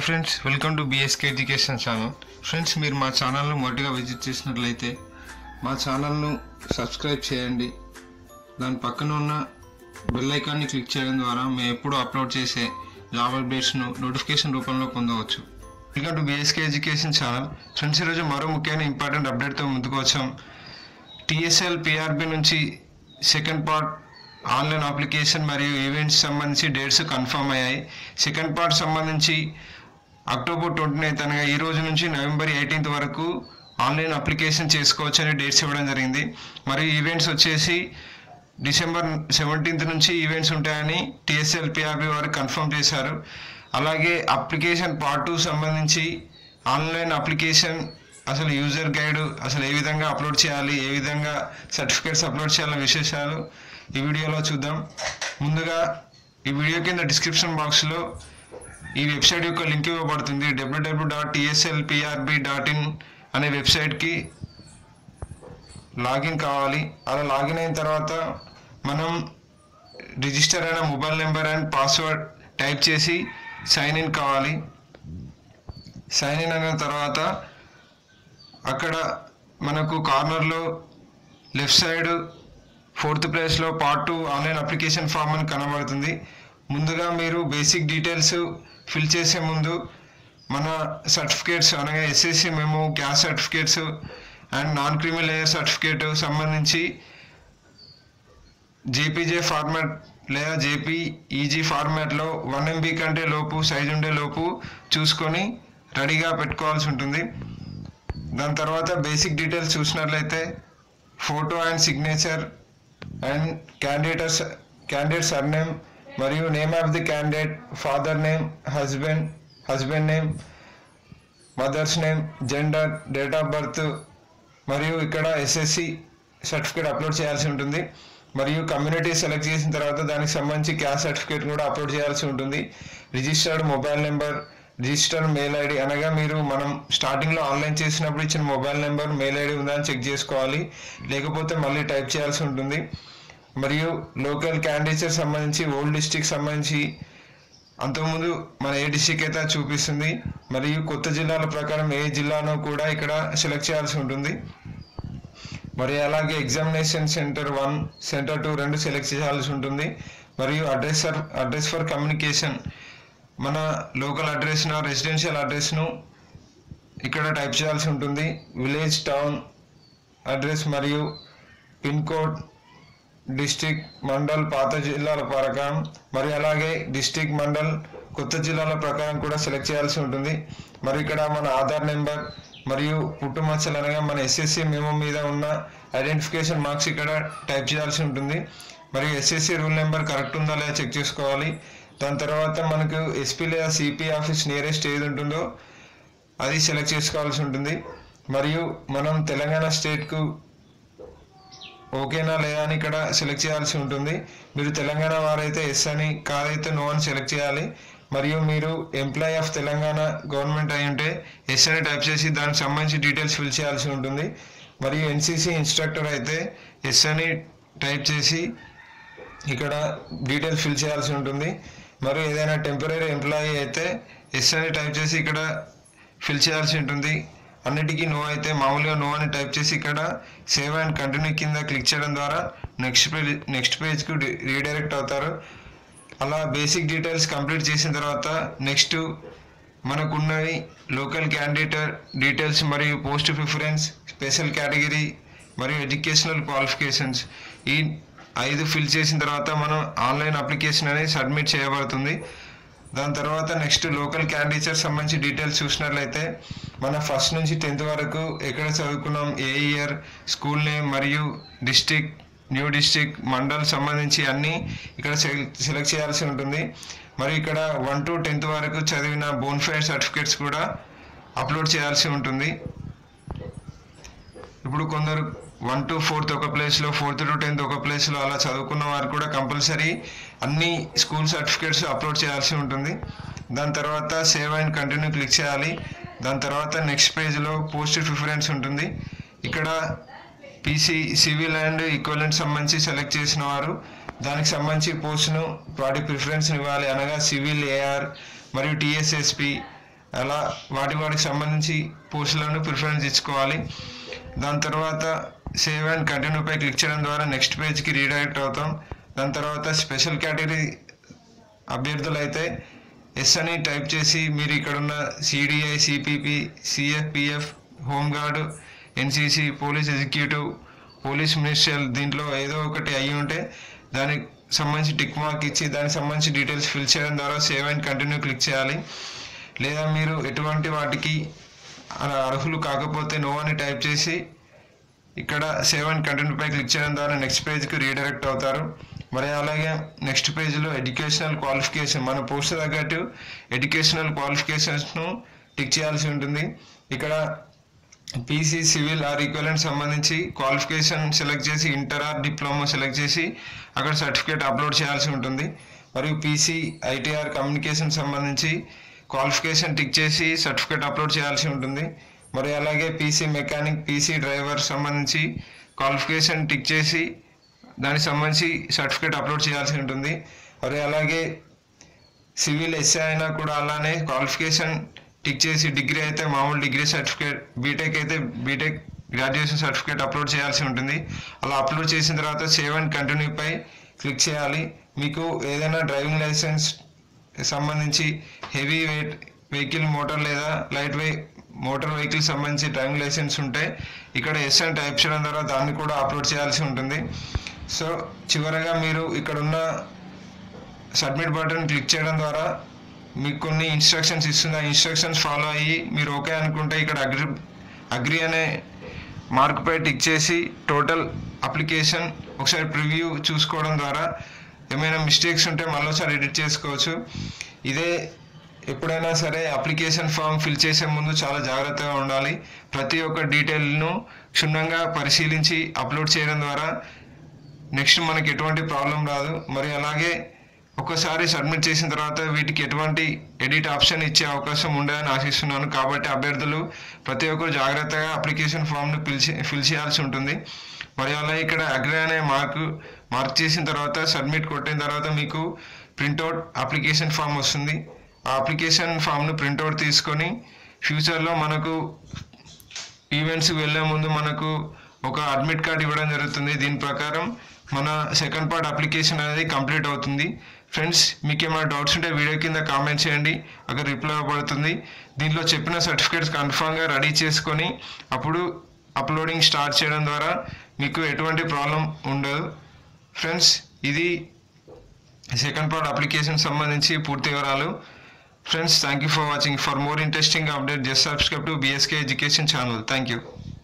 friends welcome to BSK education channel friends మీరు మా ఛానల్ను మొదటిగా విజిట్ చేసినట్లయితే మా ఛానల్ను సబ్స్క్రైబ్ చేయండి దాని పక్కన ఉన్న బెల్ ఐకాన్ని క్లిక్ చేయడం ద్వారా మేము ఎప్పుడు అప్లోడ్ చేసే జాబ్ అప్డేట్స్ను నోటిఫికేషన్ రూపంలో పొందవచ్చు welcome to BSK education channel friends ఈరోజు మరో ముఖ్యమైన ఇంపార్టెంట్ అప్డేట్తో ముందుకు వచ్చాం టీఎస్ఎల్ పిఆర్బి నుంచి సెకండ్ పార్ట్ ఆన్లైన్ అప్లికేషన్ మరియు ఈవెంట్స్ సంబంధించి డేట్స్ కన్ఫర్మ్ అయ్యాయి సెకండ్ పార్ట్ సంబంధించి అక్టోబర్ ట్వంటీ నైన్త్ అనగా ఈ రోజు నుంచి నవంబర్ ఎయిటీన్త్ వరకు ఆన్లైన్ అప్లికేషన్ చేసుకోవచ్చు అని డేట్స్ ఇవ్వడం జరిగింది మరియు ఈవెంట్స్ వచ్చేసి డిసెంబర్ సెవెంటీన్త్ నుంచి ఈవెంట్స్ ఉంటాయని టీఎస్ఎల్ పిఆర్బి వారు కన్ఫర్మ్ చేశారు అలాగే అప్లికేషన్ పార్ట్ టూ సంబంధించి ఆన్లైన్ అప్లికేషన్ అసలు యూజర్ గైడ్ అసలు ఏ విధంగా అప్లోడ్ చేయాలి ఏ విధంగా సర్టిఫికేట్స్ అప్లోడ్ చేయాలనే విశేషాలు ఈ వీడియోలో చూద్దాం ముందుగా ఈ వీడియో కింద డిస్క్రిప్షన్ బాక్స్లో ఈ వెబ్సైట్ యొక్క లింక్ ఇవ్వబడుతుంది WW dot TSLPRB dot in అనే వెబ్సైట్కి లాగిన్ కావాలి అలా లాగిన్ అయిన తర్వాత మనం రిజిస్టర్ అయిన mobile number and password type చేసి సైన్ ఇన్ కావాలి సైన్ ఇన్ అయిన తర్వాత అక్కడ మనకు కార్నర్లో లెఫ్ట్ సైడ్ ఫోర్త్ ప్లేస్లో part two online application form అని కనబడుతుంది ముందుగా మీరు బేసిక్ డీటెయిల్స్ ఫిల్ చేసే ముందు మన సర్టిఫికేట్స్ అనగా ఎస్ఎస్సి మేము గ్యాస్ certificates and non creamy layer certificate సంబంధించి జేపీజే ఫార్మాట్ లేదా జేపీఈజీ ఫార్మాట్లో వన్ ఎంబీ కంటే లోపు సైజ్ ఉండే లోపు చూసుకొని రెడీగా పెట్టుకోవాల్సి ఉంటుంది దాని తర్వాత బేసిక్ డీటెయిల్స్ చూసినట్లయితే photo and signature and candidate candidate surname మరియు name of the candidate father name husband husband name mother's name gender date of birth మరియు ఇక్కడ ఎస్ఎస్సి సర్టిఫికేట్ అప్లోడ్ చేయాల్సి ఉంటుంది మరియు కమ్యూనిటీ సెలెక్ట్ చేసిన తర్వాత దానికి సంబంధించి క్యాస్ట్ సర్టిఫికేట్ కూడా అప్లోడ్ చేయాల్సి ఉంటుంది registered mobile number registered mail ID అనగా మీరు మనం స్టార్టింగ్లో ఆన్లైన్ చేసినప్పుడు ఇచ్చిన మొబైల్ నెంబర్ మెయిల్ ఐడి ఉందా అని చెక్ చేసుకోవాలి లేకపోతే మళ్ళీ టైప్ చేయాల్సి ఉంటుంది మరియు లోకల్ క్యాండిడేట్స్ సంబంధించి ఓల్డ్ డిస్టిక్ సంబంధించి అంతకుముందు మన ఏ డిస్టిక్ అయితే అది చూపిస్తుంది మరియు కొత్త జిల్లాల ప్రకారం ఏ జిల్లానో కూడా ఇక్కడ సెలెక్ట్ చేయాల్సి ఉంటుంది మరి అలాగే examination centre one centre two రెండు సెలెక్ట్ చేయాల్సి ఉంటుంది మరియు అడ్రస్ అడ్రస్ ఫర్ కమ్యూనికేషన్ మన లోకల్ అడ్రస్ను రెసిడెన్షియల్ అడ్రస్ను ఇక్కడ టైప్ చేయాల్సి ఉంటుంది విలేజ్ టౌన్ అడ్రస్ మరియు పిన్ కోడ్ డిస్టిక్ మండల్ పాత జిల్లాల ప్రకారం మరియు అలాగే డిస్టిక్ మండల్ కొత్త జిల్లాల ప్రకారం కూడా సెలెక్ట్ చేయాల్సి ఉంటుంది మరి ఇక్కడ మన ఆధార్ నెంబర్ మరియు పుట్టుమచ్చలు అనగా మన ఎస్ఎస్సి మేము మీద ఉన్న ఐడెంటిఫికేషన్ మార్క్స్ ఇక్కడ టైప్ చేయాల్సి ఉంటుంది మరియు ఎస్ఎస్సి రూల్ నెంబర్ కరెక్ట్ ఉందా లేదా చెక్ చేసుకోవాలి దాని తర్వాత మనకు ఎస్పీ లేదా సిపి ఆఫీస్ నియరెస్ట్ ఏది ఉంటుందో అది సెలెక్ట్ చేసుకోవాల్సి ఉంటుంది మరియు మనం తెలంగాణ స్టేట్కు ఓకేనా లేదా అని ఇక్కడ సెలెక్ట్ చేయాల్సి ఉంటుంది మీరు తెలంగాణ వారైతే ఎస్ అని కాదైతే నో అని సెలెక్ట్ చేయాలి మరియు మీరు ఎంప్లాయీ ఆఫ్ తెలంగాణ గవర్నమెంట్ అయి ఉంటే ఎస్ అని టైప్ చేసి దానికి సంబంధించి డీటెయిల్స్ ఫిల్ చేయాల్సి ఉంటుంది మరియు ఎన్సీసీ ఇన్స్ట్రక్టర్ అయితే ఎస్ అని టైప్ చేసి ఇక్కడ డీటెయిల్స్ ఫిల్ చేయాల్సి ఉంటుంది మరియు ఏదైనా టెంపరీ ఎంప్లాయీ అయితే ఎస్ అని టైప్ చేసి ఇక్కడ ఫిల్ చేయాల్సి ఉంటుంది అన్నిటికీ నో అయితే మామూలుగా నో అని టైప్ చేసి ఇక్కడ సేవ్ అండ్ కంటిన్యూ కింద క్లిక్ చేయడం ద్వారా నెక్స్ట్ పేజ్ నెక్స్ట్ పేజ్కు రీడైరెక్ట్ అవుతారు అలా బేసిక్ డీటెయిల్స్ కంప్లీట్ చేసిన తర్వాత నెక్స్ట్ మనకున్నవి లోకల్ క్యాండిడేట్ డీటెయిల్స్ మరియు పోస్ట్ ప్రిఫరెన్స్ స్పెషల్ కేటగిరీ మరియు ఎడ్యుకేషనల్ క్వాలిఫికేషన్స్ ఈ ఐదు ఫిల్ చేసిన తర్వాత మనం ఆన్లైన్ అప్లికేషన్ అనేది సబ్మిట్ చేయబడుతుంది దాని తర్వాత నెక్స్ట్ లోకల్ క్యాండిడేట్స్ సంబంధించి డీటెయిల్స్ చూసినట్లయితే మన ఫస్ట్ నుంచి టెన్త్ వరకు ఎక్కడ చదువుకున్నాం ఏ ఇయర్ స్కూల్ నేమ్ మరియు డిస్టిక్ న్యూ డిస్టిక్ మండల్ సంబంధించి అన్నీ ఇక్కడ సెలెక్ట్ చేయాల్సి ఉంటుంది మరి ఇక్కడ వన్ టు టెన్త్ వరకు చదివిన బోన్ఫైడ్ సర్టిఫికేట్స్ కూడా అప్లోడ్ చేయాల్సి ఉంటుంది ఇప్పుడు కొందరు వన్ టు ఫోర్త్ ఒక ప్లేస్లో ఫోర్త్ టు టెన్త్ ఒక ప్లేస్లో అలా చదువుకున్న వారు కూడా కంపల్సరీ అన్ని స్కూల్ సర్టిఫికేట్స్ అప్లోడ్ చేయాల్సి ఉంటుంది దాని తర్వాత సేవ్ అండ్ కంటిన్యూ క్లిక్ చేయాలి దాని తర్వాత నెక్స్ట్ పేజ్లో పోస్ట్ ప్రిఫరెన్స్ ఉంటుంది ఇక్కడ పీసీ సివిల్ అండ్ ఈక్వలెంట్ సంబంధించి సెలెక్ట్ చేసిన వారు దానికి సంబంధించి పోస్ట్ను వాటి ప్రిఫరెన్స్ ఇవ్వాలి అనగా సివిల్ ఏఆర్ మరియు టీఎస్ఎస్పి అలా వాటి వాటికి సంబంధించి పోస్టులను ప్రిఫరెన్స్ ఇచ్చుకోవాలి దాని తర్వాత సేవ్ అండ్ కంటిన్యూపై క్లిక్ చేయడం ద్వారా నెక్స్ట్ పేజ్కి రీడైరెక్ట్ అవుతాం దాని తర్వాత స్పెషల్ కేటగిరీ అభ్యర్థులు అయితే ఎస్ అని టైప్ చేసి మీరు ఇక్కడున్న CDI CPP CFPF home guard NCC police executive police ministerial దీంట్లో ఏదో ఒకటి అయ్యి ఉంటే దానికి సంబంధించి టిక్ మార్క్ ఇచ్చి దానికి సంబంధించి డీటెయిల్స్ ఫిల్ చేయడం ద్వారా సేవ్ అండ్ కంటిన్యూ క్లిక్ చేయాలి లేదా మీరు ఎటువంటి వాటికి అలా అర్హులు కాకపోతే నో అని టైప్ చేసి ఇక్కడ సేవ్ అండ్ కంటిన్యూపై క్లిక్ చేయడం ద్వారా నెక్స్ట్ పేజ్కి రీడైరెక్ట్ అవుతారు మరి అలాగే నెక్స్ట్ పేజ్లో ఎడ్యుకేషనల్ క్వాలిఫికేషన్ మన పోస్ట్ తగ్గట్టు ఎడ్యుకేషనల్ క్వాలిఫికేషన్స్ను టిక్ చేయాల్సి ఉంటుంది ఇక్కడ పీసీ సివిల్ ఆర్ ఈక్వలెంట్ సంబంధించి క్వాలిఫికేషన్ సెలెక్ట్ చేసి ఇంటర్ ఆర్ డిప్లొమా సెలెక్ట్ చేసి అక్కడ సర్టిఫికేట్ అప్లోడ్ చేయాల్సి ఉంటుంది మరియు పీసీ ఐటీఆర్ కమ్యూనికేషన్ సంబంధించి క్వాలిఫికేషన్ టిక్ చేసి సర్టిఫికేట్ అప్లోడ్ చేయాల్సి ఉంటుంది మరి అలాగే పీసీ మెకానిక్ పీసీ డ్రైవర్ సంబంధించి క్వాలిఫికేషన్ టిక్ చేసి దానికి సంబంధించి సర్టిఫికేట్ అప్లోడ్ చేయాల్సి ఉంటుంది మరి అలాగే సివిల్ ఎస్ఏ అయినా కూడా అలానే క్వాలిఫికేషన్ టిక్ చేసి డిగ్రీ అయితే మామూలు డిగ్రీ సర్టిఫికేట్ బీటెక్ అయితే బీటెక్ గ్రాడ్యుయేషన్ సర్టిఫికేట్ అప్లోడ్ చేయాల్సి ఉంటుంది అలా అప్లోడ్ చేసిన తర్వాత సేవ్ అండ్ కంటిన్యూపై క్లిక్ చేయాలి మీకు ఏదైనా డ్రైవింగ్ లైసెన్స్ సంబంధించి హెవీ వెయిట్ వెహికల్ మోటార్ లేదా లైట్ వే మోటార్ వెహికల్ సంబంధించి డ్రైవింగ్ లైసెన్స్ ఉంటే ఇక్కడ ఎస్ అని టైప్ చేయడం ద్వారా దాన్ని కూడా అప్లోడ్ చేయాల్సి ఉంటుంది సో చివరగా మీరు ఇక్కడ ఉన్న సబ్మిట్ బటన్ క్లిక్ చేయడం ద్వారా మీకు కొన్ని ఇన్స్ట్రక్షన్స్ ఇస్తుంది ఆ ఇన్స్ట్రక్షన్స్ ఫాలో అయ్యి మీరు ఓకే అనుకుంటే ఇక్కడ అగ్రి అగ్రి అనే మార్కుపై టిక్ చేసి టోటల్ అప్లికేషన్ ఒకసారి ప్రివ్యూ చూసుకోవడం ద్వారా ఏమైనా మిస్టేక్స్ ఉంటే మళ్ళీ ఒకసారి ఎడిట్ చేసుకోవచ్చు ఇదే ఎప్పుడైనా సరే అప్లికేషన్ ఫామ్ ఫిల్ చేసే ముందు చాలా జాగ్రత్తగా ఉండాలి ప్రతి ఒక్క డీటెయిల్ను క్షుణ్ణంగా పరిశీలించి అప్లోడ్ చేయడం ద్వారా నెక్స్ట్ మనకి ఎటువంటి ప్రాబ్లం రాదు మరి అలాగే ఒక్కసారి సబ్మిట్ చేసిన తర్వాత వీటికి ఎటువంటి ఎడిట్ ఆప్షన్ ఇచ్చే అవకాశం ఉండదని ఆశిస్తున్నాను కాబట్టి అభ్యర్థులు ప్రతి ఒక్కరు జాగ్రత్తగా అప్లికేషన్ ఫామ్ను పిలిచి ఫిల్ చేయాల్సి ఉంటుంది మరి అలాగే ఇక్కడ అగ్రి అనే మార్క్ మార్క్ చేసిన తర్వాత సబ్మిట్ కొట్టిన తర్వాత మీకు ప్రింట్అవుట్ అప్లికేషన్ ఫామ్ వస్తుంది ఆ అప్లికేషన్ ఫామ్ను ప్రింట్అవుట్ తీసుకొని ఫ్యూచర్లో మనకు ఈవెంట్స్కి వెళ్ళే ముందు మనకు ఒక అడ్మిట్ కార్డ్ ఇవ్వడం జరుగుతుంది దీని ప్రకారం మన సెకండ్ పార్ట్ అప్లికేషన్ అనేది కంప్లీట్ అవుతుంది ఫ్రెండ్స్ మీకు ఏమైనా డౌట్స్ ఉంటే వీడియో కింద కామెంట్ చేయండి అక్కడ రిప్లై అవ్వబడుతుంది దీంట్లో చెప్పిన సర్టిఫికేట్స్ కన్ఫామ్గా రెడీ చేసుకొని అప్పుడు అప్లోడింగ్ స్టార్ట్ చేయడం ద్వారా మీకు ఎటువంటి ప్రాబ్లం ఉండదు ఫ్రెండ్స్ ఇది సెకండ్ పార్ట్ అప్లికేషన్ సంబంధించి పూర్తి వివరాలు friends thank you for watching for more interesting update just subscribe to BSK education channel thank you